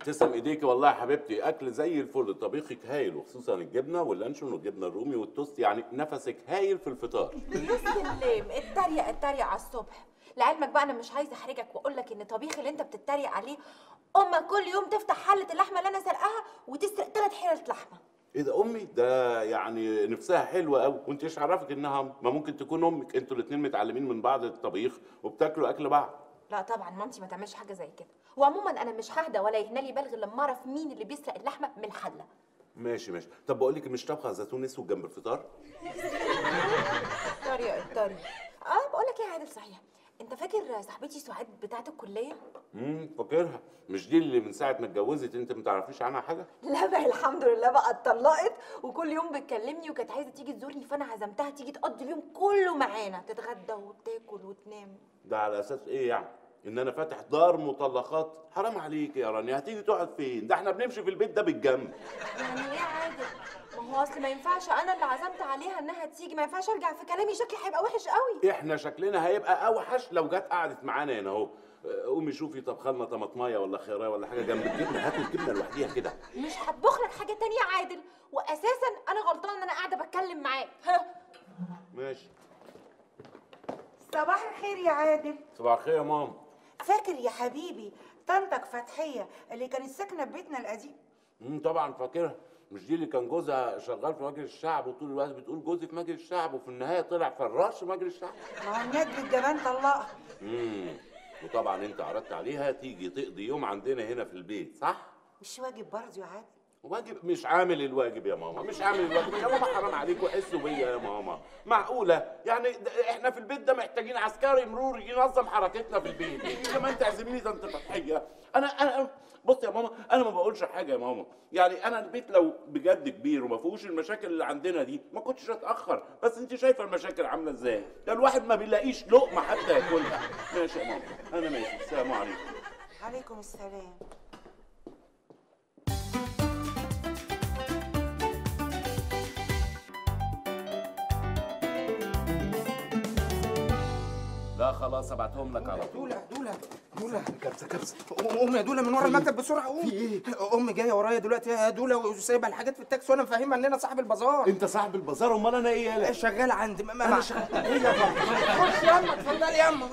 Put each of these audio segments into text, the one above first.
تسلم ايديكي والله يا حبيبتي اكل زي الفل طبيخك هايل وخصوصا الجبنه واللانشون والجبنه الرومي والتوست يعني نفسك هايل في الفطار سلم اتريق اتريق على الصبح لعلمك بقى انا مش عايزه احرجك واقول لك ان طبيخ اللي انت بتتريق عليه امك كل يوم تفتح حله اللحمه اللي انا سرقاها وتسرق ثلاث حلل لحمه ايه ده امي ده يعني نفسها حلوه قوي وانت ايش عرفك انها ما ممكن تكون امك انتوا الاثنين متعلمين من بعض الطبيخ وبتاكلوا اكل بعض لا طبعا مامتي ما تعملش حاجه زي كده وعموما انا مش ههدى ولا يهنالي بالغ لما اعرف مين اللي بيسرق اللحمه من الحله ماشي ماشي طب بقول لك مش طبخه زيتون اسود جنب الفطار الطريقه الطريقه اه بقول لك ايه يا عادل صحيح انت فاكر صاحبتي سعاد بتاعه الكليه امم فاكرها مش دي اللي من ساعه ما اتجوزت انت ما تعرفيش عنها حاجه لا بقى الحمد لله بقى اتطلقت وكل يوم بتكلمني وكانت عايزه تيجي تزورني فانا عزمتها تيجي تقضي اليوم كله معانا تتغدى وتاكل وتنام ده على اساس ايه يعني ان انا فاتح دار مطلقات حرام عليك يا رانيا هتيجي تقعد فين ده احنا بنمشي في البيت ده بالجنب يعني ايه عادل ما هو اصل ما ينفعش انا اللي عزمت عليها انها تيجي ما ينفعش ارجع في كلامي شكلي هيبقى وحش قوي احنا شكلنا هيبقى اوحش لو جت قعدت معانا هنا اهو اه، قومي شوفي طبخ لنا طماطمايه ولا خيرايه ولا حاجه جنب الجبنه هاتوا الجبنه لوحديها كده مش هطبخ لك حاجه تانية يا عادل واساسا انا غلطانه ان انا قاعده بتكلم معاك ها ماشي صباح الخير يا عادل صباح الخير يا ماما فاكر يا حبيبي طنطك فتحية اللي كانت ساكنة في بيتنا القديم امم طبعا فاكرها مش دي اللي كان جوزها شغال في مجلس الشعب وطول الوقت بتقول جوزي في مجلس الشعب وفي النهايه طلع فراش في مجلس الشعب ما هو النجم الجبان طلقها امم وطبعا انت عرضت عليها تيجي تقضي يوم عندنا هنا في البيت صح مش واجب برضه يا عادل واجب مش عامل الواجب يا ماما مش عامل الواجب يا ماما حرام عليكم حسوا بيا يا ماما معقوله يعني ده احنا في البيت ده محتاجين عسكري مرور ينظم حركتنا في البيت انت كمان تعزميني ده انت فتحيه انا انا بص يا ماما انا ما بقولش حاجه يا ماما يعني انا البيت لو بجد كبير وما فيهوش المشاكل اللي عندنا دي ما كنتش اتاخر بس انت شايفه المشاكل عامله ازاي ده الواحد ما بيلاقيش لقمه حتى ياكلها ماشي يا ماما انا ماشي السلام عليكم عليكم السلام لا خلاص ابعتهم لك على طول دوله دوله دوله كبسه كبسه امي يا دوله من ورا المكتب بسرعه قوم في ايه امي جايه ورايا دلوقتي يا دوله وسايبه الحاجات في التاكسي وانا مفهمها ان انا صاحب البازار انت صاحب البازار امال انا ايه يالا شغال عندي ما ما ايه يا بابا خش ياما اتفضلي ياما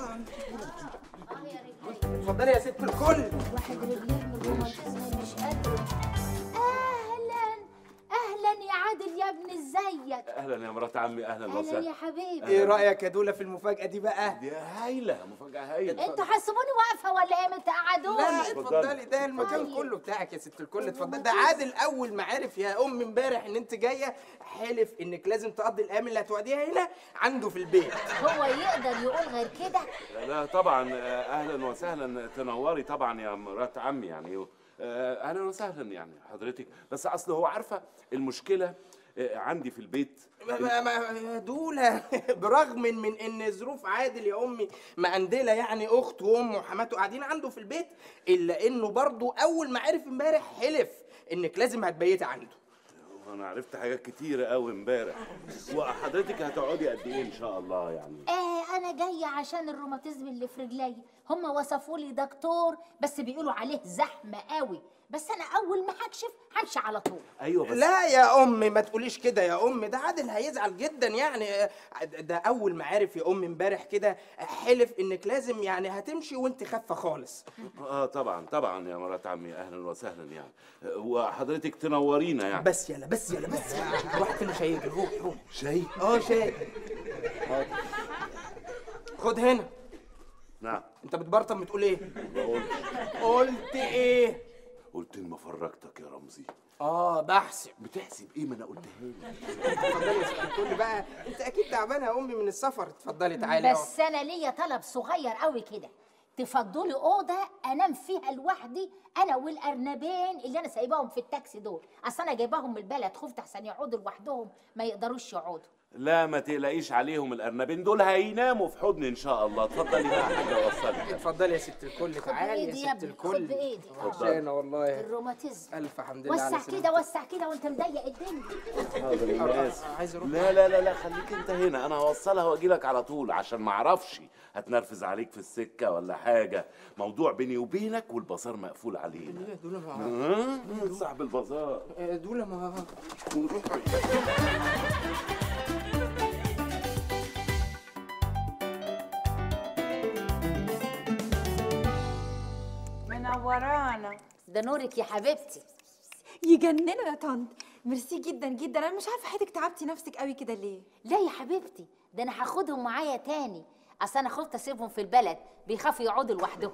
اتفضلي يا ست الكل واحد رجليه من الرومانتيزم مش قادر اهلا اهلا يا عادل يا ابن ازيك اهلا يا مرات عمي اهلا اهلا وسهلا يا حبيبي ايه رايك يا دوله في المفاجاه دي بقى دي هايله مفاجاه هايله انتوا حسبوني واقفه ولا ايه ما تقعدوني لا اتفضلي. اتفضلي ده المكان طيب. كله بتاعك يا ست الكل اتفضلي ده عادل اول ما عرف يا ام امبارح ان انت جايه حلف انك لازم تقضي الايام اللي هتقعديها هنا عنده في البيت هو يقدر يقول غير كده لا طبعا آه، اهلا وسهلا تنوري طبعا يا مرات عمي يعني آه، اهلا وسهلا يعني حضرتك بس اصل هو عارفه المشكله آه، عندي في البيت ما ما ما يا دولة برغم من, من ان ظروف عادل يا امي مقندله يعني اخت وام وحماته قاعدين عنده في البيت الا انه برضه اول ما عرف امبارح حلف انك لازم هتبيتي عنده وانا عرفت حاجات كتيره قوي امبارح وحضرتك هتقعدي قد ايه ان شاء الله يعني آه انا جايه عشان الروماتيزم اللي في رجلي هم وصفوا لي دكتور بس بيقولوا عليه زحمه قوي بس انا اول ما هكشف همشي على طول ايوه بس لا يا امي ما تقوليش كده يا امي ده عادل هيزعل جدا يعني آه، ده اول ما عرف يا امي امبارح كده حلف انك لازم يعني هتمشي وانت خافه خالص اه طبعا طبعا يا مرات عمي اهلا وسهلا يعني آه، وحضرتك تنورينا يعني بس يلا بس يلا بس واحد فينا شاي روح روح شاي اه شاي خد هنا نعم انت بتبرطم بتقول ايه بقول قلت ايه قلت لي ما فرجتك يا رمزي اه بحسب بتحسب ايه ما انا قلتها لك اتفضلي يا ست الكل بقى انت اكيد تعبانه يا امي من السفر اتفضلي تعالي اهو. بس انا ليا طلب صغير قوي كده تفضلي اوضه انام فيها لوحدي انا والارنبين اللي انا سايباهم في التاكسي دول اصل انا جايباهم من البلد خفت احسن يقعدوا لوحدهم ما يقدروش يقعدوا لا ما تقلقيش عليهم الارنبين دول هيناموا في حضن ان شاء الله اتفضلي بقى يا حاجه وصلي اتفضلي يا ست الكل تعالي بإيدي يا يا ست ابني، الكل خد بإيدي. عشان والله الروماتيزم الف حمد لله على وسع سلامتك. كده وسع كده وانت مضيق الدنيا حاضر يا ناس عايز اروح لا لا لا لا خليك انت هنا انا هوصلها واجي لك على طول عشان ما اعرفش هتنرفز عليك في السكه ولا حاجه موضوع بيني وبينك والبازار مقفول علينا يا دولا ما ها؟ صاحب البازار يا دولا ما منورانا ده نورك يا حبيبتي يجننوا يا طنط ميرسي جدا جدا انا مش عارفه حضرتك تعبتي نفسك قوي كده ليه لا يا حبيبتي ده انا هاخدهم معايا تاني اصل انا خفت اسيبهم في البلد بيخافوا يقعدوا لوحدهم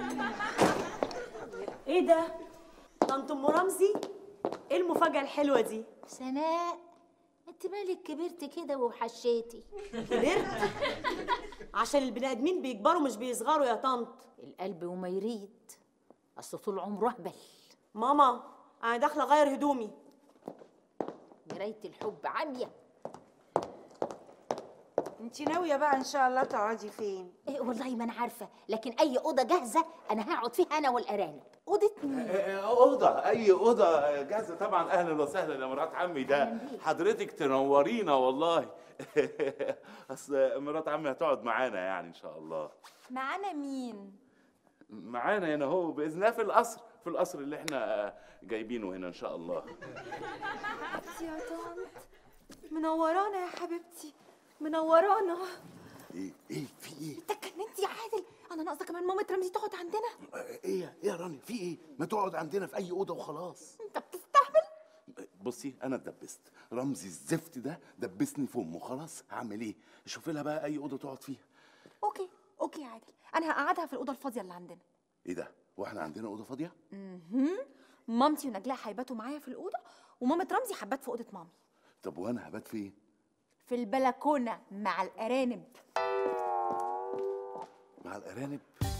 ايه ده؟ طنط ام رمزي؟ ايه المفاجأة الحلوة دي؟ سناء انت مالك كبرتي كده وحشيتي كبرت؟ عشان البني ادمين بيكبروا مش بيصغروا يا طنط القلب وما يريد اصل طول عمره اهبل ماما انا داخله اغير هدومي مرايه الحب عاميه انت ناويه بقى ان شاء الله تقعدي فين إيه والله ما انا عارفه لكن اي اوضه جاهزه انا هقعد فيها انا والارانب اوضه مين اوضه اي اوضه جاهزه طبعا اهلا وسهلا يا مرات عمي ده حضرتك تنورينا والله اصل مرات عمي هتقعد معانا يعني ان شاء الله معانا مين معانا هنا هو باذن الله في القصر في القصر اللي احنا جايبينه هنا ان شاء الله حبيبتي يا طنط منورانا يا حبيبتي منورانا ايه ايه في ايه انت اتجننت يا عادل انا ناقصه كمان مامة رمزي تقعد عندنا ايه يا- ايه يا راني في ايه ما تقعد عندنا في اي اوضه وخلاص انت بتستحمل بصي انا اتدبست رمزي الزفت ده دبسني في امه خلاص هعمل ايه شوفي لها بقى اي اوضه تقعد فيها اوكي اوكي يا عادل انا هقعدها في الاوضه الفاضيه اللي عندنا ايه ده واحنا عندنا اوضه فاضيه مامتي ونجلاء هيباتوا معايا في الاوضه ومامة رمزي هتبات في اوضه مامي طب وانا هبات فين في البلكونه مع الارانب مع الارانب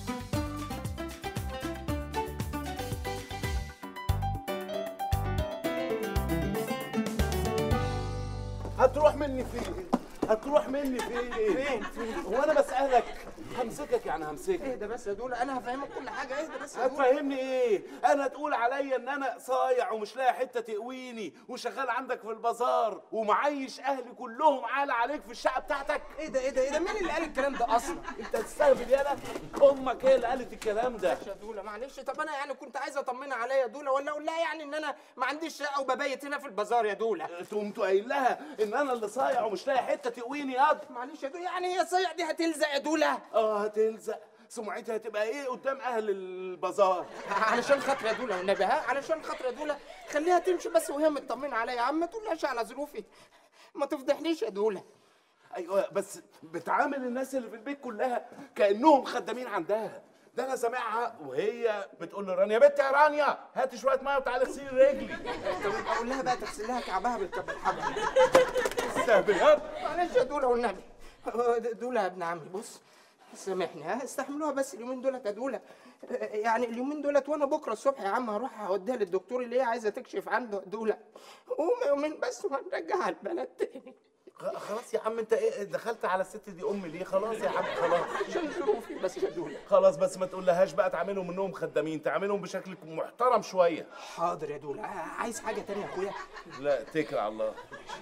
هتروح مني فين هتروح مني فين فين فين هو انا بسالك همسكك يعني همسكك اهدى بس يا دولا انا هفهمك كل حاجه اهدى بس يا دولا هتفهمني ايه انا تقول عليا ان انا صايع ومش لاقي حته تقويني وشغال عندك في البازار ومعيش اهلي كلهم عالة عليك في الشقه بتاعتك ايه ده ايه ده ايه ده مين اللي قال الكلام ده اصلا انت تستهبل يالا امك هي اللي قالت الكلام ده يا دولا معلش طب انا يعني كنت عايز اطمنها عليا يا دولا ولا اقول لها يعني ان انا ما عنديش شقه وببيت هنا في البازار يا دولا تقوم قايل لها ان انا اللي صايع ومش لاقي حته تقويني ياض معلش يا دولا يعني هي الصيع دي هتلزق يا دولا اه هتلزق سمعتها هتبقى ايه قدام اهل البازار علشان خاطر يا دولا والنبي ها علشان خاطر يا دولا خليها تمشي بس وهي مطمنه عليا يا عم ما تقولهاش على ظروفي ما تفضحنيش يا دولا ايوه بس بتعامل الناس اللي في البيت كلها كانهم خدامين عندها ده انا سامعها وهي بتقول لرانيا يا بنت يا رانيا هاتي شويه ميه وتعالي اغسلي رجلي طب يبقى اقول لها بقى تغسل لها كعبها بالكب الحجر استهبل ياض معلش يا دولا والنبي دولا يا ابن عمي بص سامحني ها استحملوها بس اليومين دولت يا دولا يعني اليومين دولت وانا بكره الصبح يا عم هروح اوديها للدكتور اللي هي عايزه تكشف عنده يا دولا قوم يومين بس وهنرجعها البلد تاني خ- خلاص يا عم انت ايه دخلت على الست دي امي ليه خلاص يا عم خلاص عشان ظروفي بس يا دولا خلاص بس ما تقولهاش بقى تعاملهم انهم خدامين تعاملهم بشكل محترم شويه حاضر يا دولا عايز حاجه تانية يا اخويا لا اتكل على الله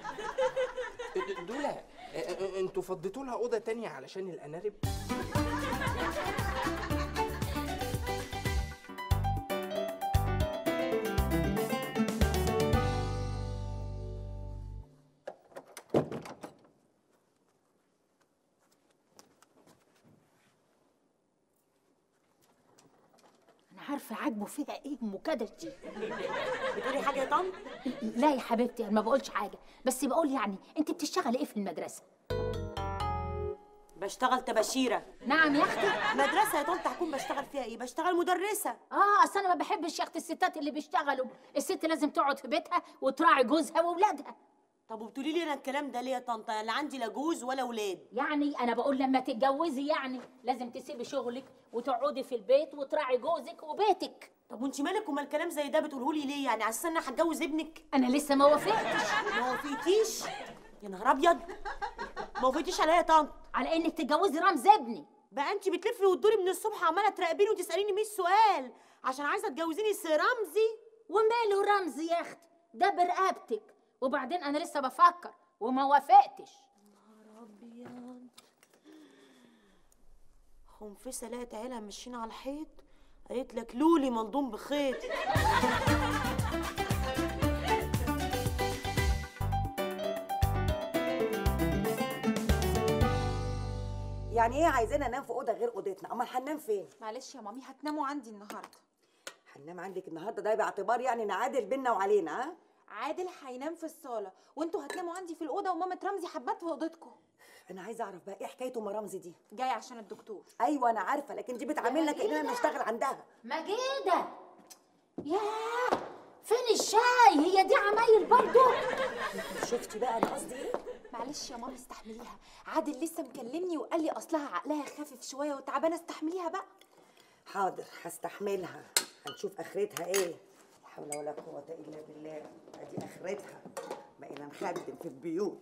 دولا انتوا فضيتوا لها اوضه تانية علشان الانارب انا عارفه عاجبه فيها ايه مكدش دي بتقولي حاجة يا طنط؟ لا يا حبيبتي انا ما بقولش حاجه بس بقول يعني انت بتشتغلي ايه في المدرسه بشتغل تبشيرة نعم يا اختي مدرسة يا طنط هكون بشتغل فيها ايه؟ بشتغل مدرسة اه اصل انا ما بحبش يا اختي الستات اللي بيشتغلوا الست لازم تقعد في بيتها وتراعي جوزها واولادها طب وبتقولي لي انا الكلام ده ليه يا طنط؟ انا لا عندي لا جوز ولا ولاد يعني انا بقول لما تتجوزي يعني لازم تسيبي شغلك وتقعدي في البيت وتراعي جوزك وبيتك طب وانت مالك وما الكلام زي ده بتقوله لي ليه؟ يعني على اساس ان انا هتجوز ابنك؟ انا لسه ما وافقتش ما وافقتيش؟ يا نهار ابيض ما وافقتيش عليا يا طنط على انك تتجوزي رمز ابني بقى انت بتلفي وتدوري من الصبح عماله تراقبيني وتساليني 100 سؤال عشان عايزه تجوزيني سي رمزي وماله رمزي يا اختي ده برقبتك وبعدين انا لسه بفكر وما وافقتش ابيض خنفسه لقت عيلها ماشيين على الحيط قالت لك لولي ملضوم بخيط يعني ايه عايزانا ننام في اوضه غير اوضتنا امال هننام فين معلش يا مامي هتناموا عندي النهارده هننام عندك النهارده ده باعتبار يعني نعادل بينا وعلينا ها عادل هينام في الصاله وانتوا هتناموا عندي في الاوضه ومامة رمزي حبات في اوضتكم انا عايزه اعرف بقى ايه حكايه ام رمزي دي جاي عشان الدكتور ايوه انا عارفه لكن دي بتعاملنا كاننا بنشتغل عندها مجيدة يا فين الشاي هي دي عمايل برضو شفتي بقى انا قصدي ايه معلش يا مامي استحمليها عادل لسه مكلمني وقال لي اصلها عقلها خافف شويه وتعبانه استحمليها بقى حاضر هستحملها هنشوف اخرتها ايه لا حول ولا قوه الا بالله ادي اخرتها بقينا نخدم في البيوت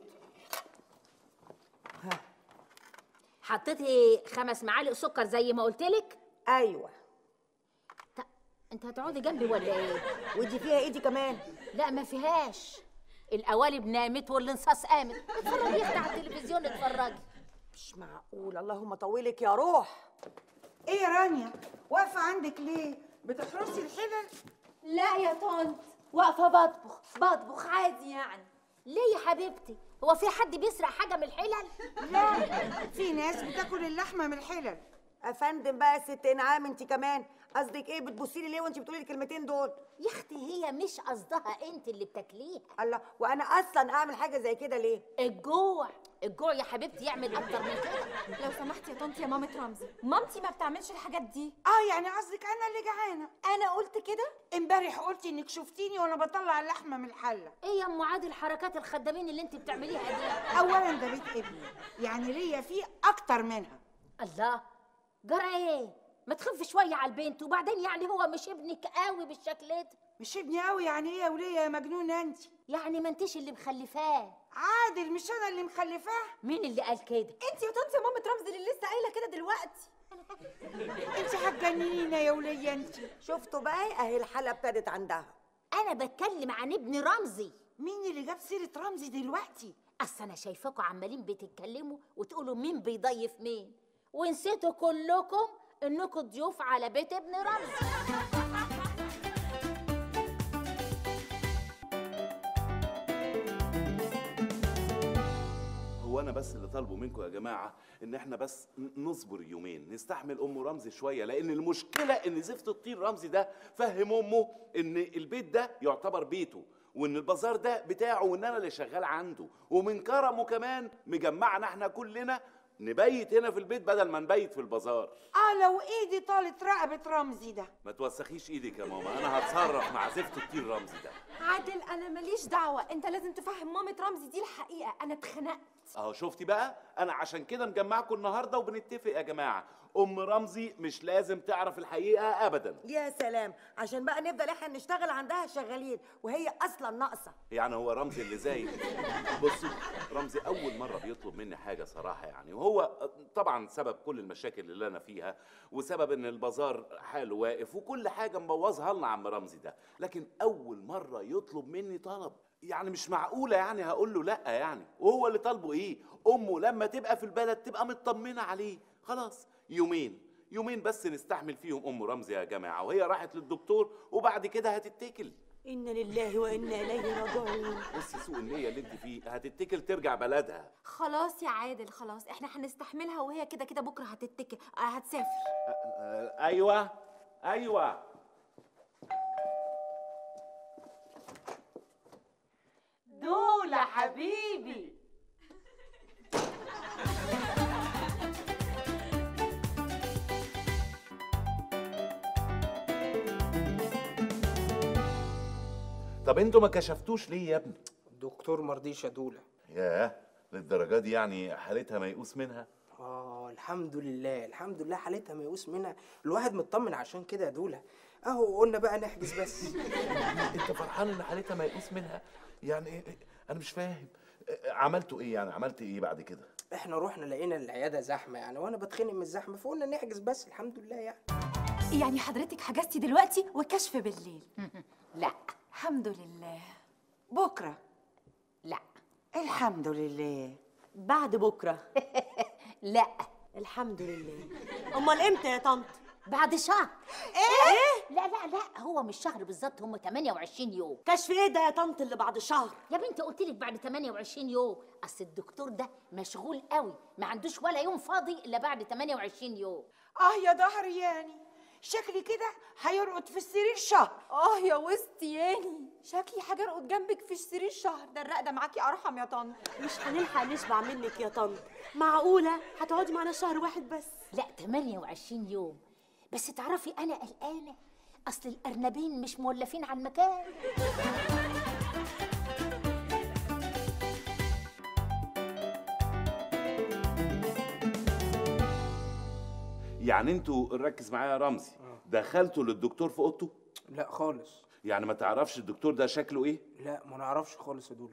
ها حطيتي خمس معالق سكر زي ما قلت لك ايوه انت هتقعدي جنبي ولا ايه ودي فيها ايدي كمان لا ما فيهاش القوالب نامت والانصاص قامت اتفرجي افتح على التلفزيون اتفرجي مش معقول اللهم طولك يا روح ايه يا رانيا واقفه عندك ليه بتحرسي الحلل لا يا طنط واقفه بطبخ بطبخ عادي يعني ليه يا حبيبتي هو في حد بيسرق حاجه من الحلل لا في ناس بتاكل اللحمه من الحلل افندم بقى يا ست انعام انت كمان قصدك ايه بتبصي لي ليه وانت بتقولي الكلمتين دول يا اختي هي مش قصدها انت اللي بتاكليها الله وانا اصلا اعمل حاجه زي كده ليه الجوع الجوع يا حبيبتي يعمل اكتر من كده لو سمحتي يا طنط يا مامة رمزي مامتي ما بتعملش الحاجات دي اه يعني قصدك انا اللي جعانه انا قلت كده امبارح قلتي انك شفتيني وانا بطلع اللحمه من الحله ايه يا ام عادل حركات الخدامين اللي انت بتعمليها دي اولا ده بيت ابني يعني ليا فيه اكتر منها الله جرى ايه ما تخف شويه على البنت وبعدين يعني هو مش ابنك قوي بالشكل ده مش ابني قوي يعني ايه يا وليه يا مجنونه انت يعني ما انتش اللي مخلفاه عادل مش انا اللي مخلفاه مين اللي قال كده انت يا طنط يا مامة رمزي اللي لسه قايله كده دلوقتي انت هتجننينا يا وليه انت شفتوا بقى اهي الحاله ابتدت عندها انا بتكلم عن ابن رمزي مين اللي جاب سيره رمزي دلوقتي اصل انا شايفاكم عمالين بتتكلموا وتقولوا مين بيضيف مين ونسيتوا كلكم انكم ضيوف على بيت ابن رمزي هو انا بس اللي طالبه منكم يا جماعه ان احنا بس ن- نصبر يومين نستحمل ام رمزي شويه لان المشكله ان زفت الطين رمزي ده فهم امه ان البيت ده يعتبر بيته وان البازار ده بتاعه وان انا اللي شغال عنده ومن كرمه كمان مجمعنا احنا كلنا نبيت هنا في البيت بدل ما نبيت في البازار اه لو ايدي طالت رقبه رمزي ده ما توسخيش ايدك يا ماما انا هتصرف مع زفت الطين رمزي ده عادل انا ماليش دعوه انت لازم تفهم مامة رمزي دي الحقيقه انا اتخنقت اهو شفتي بقى انا عشان كده مجمعكم النهارده وبنتفق يا جماعه ام رمزي مش لازم تعرف الحقيقه ابدا يا سلام عشان بقى نفضل احنا نشتغل عندها شغالين وهي اصلا ناقصه يعني هو رمزي اللي زي بصي رمزي اول مره بيطلب مني حاجه صراحه يعني وهو طبعا سبب كل المشاكل اللي انا فيها وسبب ان البازار حاله واقف وكل حاجه مبوظها لنا عم رمزي ده لكن اول مره يطلب مني طلب يعني مش معقوله يعني هقول له لا يعني وهو اللي طالبه ايه امه لما تبقى في البلد تبقى مطمنه عليه خلاص يومين يومين بس نستحمل فيهم ام رمزي يا جماعه وهي راحت للدكتور وبعد كده هتتكل انا لله وانا اليه راجعون بص سوء النية اللي انت فيه هتتكل ترجع بلدها خلاص يا عادل خلاص احنا هنستحملها وهي كده كده بكره هتتكل آه، هتسافر آه، ايوه ايوه دول حبيبي طب انتوا ما كشفتوش ليه يا ابني الدكتور مرضيش يا دوله ياه للدرجه دي يعني حالتها ميؤوس منها اه الحمد لله الحمد لله حالتها ميؤوس منها الواحد مطمن عشان كده يا دوله اهو قلنا بقى نحجز بس انت فرحان ان حالتها ميؤوس منها يعني إيه- إيه؟ انا مش فاهم عملتوا ايه يعني عملت ايه بعد كده احنا رحنا لقينا العياده زحمه يعني وانا بتخنق من الزحمه فقلنا نحجز بس الحمد لله يعني يعني حضرتك حجزتي دلوقتي والكشف بالليل لا الحمد لله بكره لا الحمد لله بعد بكره لا الحمد لله امال امتى يا طنط بعد شهر ايه لا لا لا هو مش شهر بالظبط هم 28 يوم كشف ايه ده يا طنط اللي بعد شهر يا بنتي قلت لك بعد 28 يوم اصل الدكتور ده مشغول قوي ما عندوش ولا يوم فاضي الا بعد 28 يوم اه يا ظهري يعني شكلي كده هيرقد في السرير شهر اه يا وسطي ياني شكلي حاجه ارقد جنبك في السرير شهر ده الرقده معاكي ارحم يا طنط مش هنلحق نشبع منك يا طنط معقوله هتقعدي معانا شهر واحد بس لا 28 يوم بس تعرفي انا قلقانه اصل الارنبين مش مولفين على المكان يعني انتوا ركز معايا يا رمزي دخلتوا للدكتور في اوضته لا خالص يعني ما تعرفش الدكتور ده شكله ايه لا ما نعرفش خالص يا دولا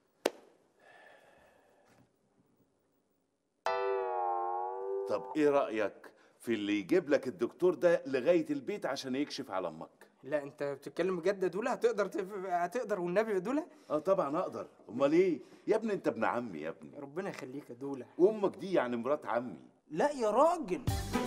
طب ايه رايك في اللي يجيب لك الدكتور ده لغايه البيت عشان يكشف على امك لا انت بتتكلم بجد يا دولا هتقدر تف... هتقدر والنبي يا دولا اه طبعا اقدر امال ايه يا ابني انت ابن عمي يا ابني ربنا يخليك يا دولا وامك دي يعني مرات عمي لا يا راجل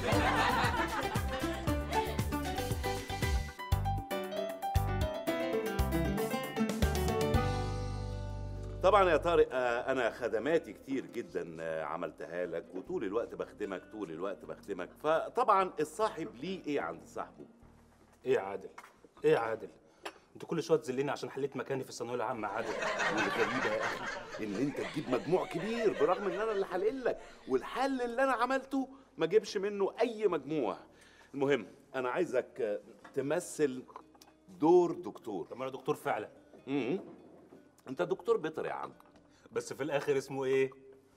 طبعا يا طارق آه، انا خدماتي كتير جدا آه، عملتها لك وطول الوقت بخدمك طول الوقت بخدمك فطبعا الصاحب ليه ايه عند صاحبه ايه يا عادل ايه يا عادل انت كل شويه تذلني عشان حليت مكاني في الثانويه العامه يا عادل والغريبه يا اخي ان انت تجيب مجموع كبير برغم ان انا اللي حلل لك والحل اللي انا عملته ما جيبش منه اي مجموع المهم انا عايزك آه، تمثل دور دكتور طب ما انا دكتور فعلا امم انت دكتور بيطري يا عم بس في الاخر اسمه ايه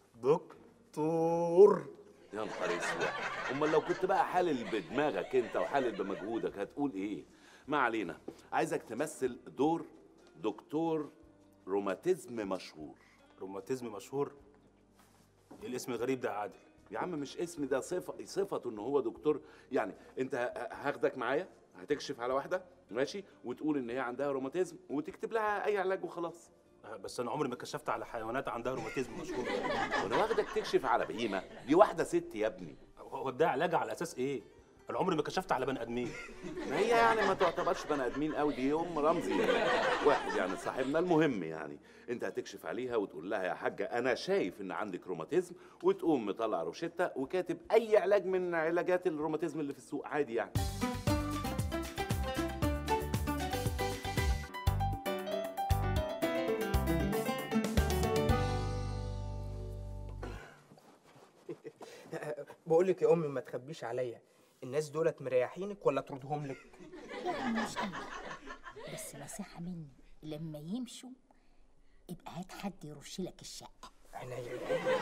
دكتور يا نهار اسود امال لو كنت بقى حالل بدماغك انت وحالل بمجهودك هتقول ايه ما علينا عايزك تمثل دور دكتور روماتيزم مشهور روماتيزم مشهور ايه الاسم الغريب ده يا عادل يا عم مش اسم ده صفة صفته ان هو دكتور يعني انت ه- هاخدك معايا هتكشف على واحده ماشي وتقول ان هي عندها روماتيزم وتكتب لها اي علاج وخلاص آه، بس انا عمري ما كشفت على حيوانات عندها روماتيزم مشهور وانا واخدك تكشف على بهيمه دي واحده ست يا ابني هو ده علاج على اساس ايه انا عمري ما كشفت على بني ادمين ما هي يعني ما تعتبرش بني ادمين قوي دي ام رمزي واحد يعني صاحبنا المهم يعني انت هتكشف عليها وتقول لها يا حاجه انا شايف ان عندك روماتيزم وتقوم مطلع روشته وكاتب اي علاج من علاجات الروماتيزم اللي في السوق عادي يعني بقول لك يا امي ما تخبيش عليا الناس دولت مريحينك ولا تردهم لك يعني مش قوي بس نصيحه مني لما يمشوا يبقى هات حد يرش لك الشقه عينيا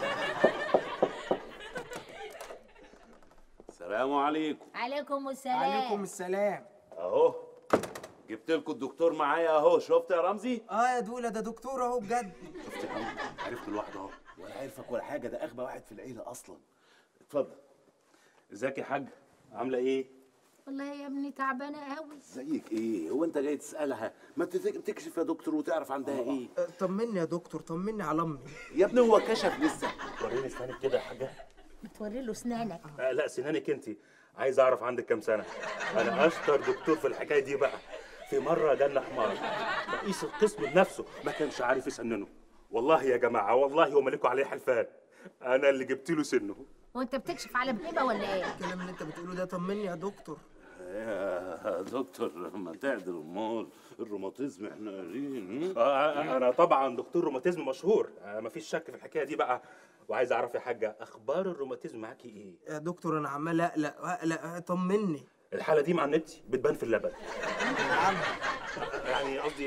السلام عليكم عليكم السلام عليكم السلام اهو جبت لكم الدكتور معايا اهو شفت يا رمزي اه يا دولا ده دكتور اهو بجد شفت يا عم عرفت لوحده اهو ولا عارفك ولا حاجه ده اغبى واحد في العيله اصلا اتفضل ازيك يا حاج عامله ايه والله يا ابني تعبانه قوي زيك ايه هو انت جاي تسالها ما تت- تكشف يا دكتور وتعرف عندها ايه آه، طمني يا دكتور طمني على امي يا ابني هو كشف لسه وريني اسنانك كده يا حاجه بتوري له اسنانك آه لا سنانك انت عايز اعرف عندك كام سنه انا اشطر دكتور في الحكايه دي بقى في مره جالنا حمار رئيس القسم بنفسه ما كانش عارف يسننه والله يا جماعه والله وما لكم عليه حلفان انا اللي جبت له سنه وانت بتكشف على بهيمه ولا ايه الكلام اللي انت بتقوله ده طمني يا دكتور يا دكتور ما تعدل امال الروماتيزم احنا قايلين آه انا طبعا دكتور روماتيزم مشهور آه مفيش شك في الحكايه دي بقى وعايز اعرف يا حاجه اخبار الروماتيزم معاكي ايه يا دكتور انا عمال اقلق اقلق آه، طمني الحاله دي مع النت بتبان في اللبن يعني قصدي آه،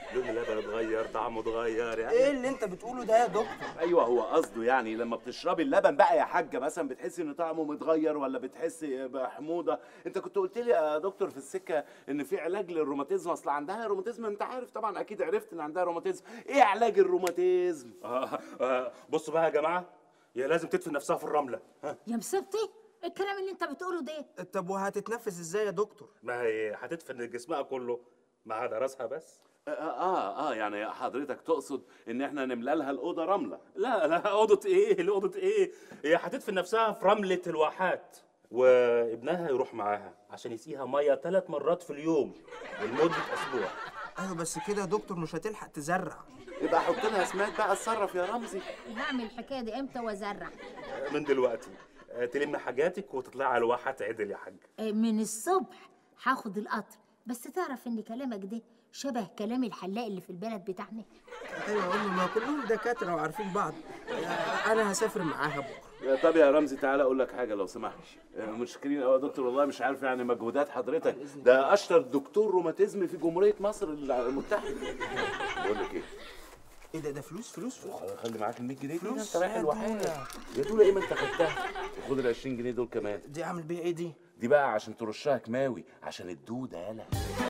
لون اللبن اتغير طعمه اتغير يعني ايه اللي انت بتقوله ده يا دكتور ايوه هو قصده يعني لما بتشربي اللبن بقى يا حاجه مثلا بتحسي ان طعمه متغير ولا بتحسي بحموضه انت كنت قلت لي يا دكتور في السكه ان في علاج للروماتيزم اصل عندها روماتيزم انت عارف طبعا اكيد عرفت ان عندها روماتيزم ايه علاج الروماتيزم آه آه بصوا بقى يا جماعه هي لازم تدفن نفسها في الرمله ها يا مصيبتي الكلام اللي انت بتقوله ده طب وهتتنفس ازاي يا دكتور ما هي هتدفن جسمها كله ما عدا راسها بس اه اه, آه يعني حضرتك تقصد ان احنا نملى لها الاوضه رمله لا لا اوضه ايه اوضه ايه هي هتدفن نفسها في رمله الواحات وابنها يروح معاها عشان يسقيها ميه ثلاث مرات في اليوم لمده اسبوع ايوه بس كده يا دكتور مش هتلحق تزرع يبقى حط لها سماد بقى اتصرف يا رمزي هعمل الحكايه دي امتى وازرع من دلوقتي آه، تلم حاجاتك وتطلعي على الواحات عدل يا حاج آه، من الصبح هاخد القطر بس تعرف ان كلامك ده شبه كلام الحلاق اللي في البلد بتاعنا ايوه يا امي ما كلهم دكاتره وعارفين بعض انا هسافر معاها بكره يا طب يا رمزي تعالى اقول لك حاجه لو سمحت آه، متشكرين قوي يا دكتور والله مش عارف يعني مجهودات حضرتك ده اشطر دكتور روماتيزم في جمهوريه مصر المتحده بقول لك ايه ايه ده ده فلوس فلوس فلوس خلي معاك ال 100 جنيه دي فلوس انت رايح يا الواحات دولة. يا دولا ايه ما انت خدتها وخد ال 20 جنيه دول كمان دي اعمل بيها ايه دي دي بقى عشان ترشها كماوي عشان الدوده يالا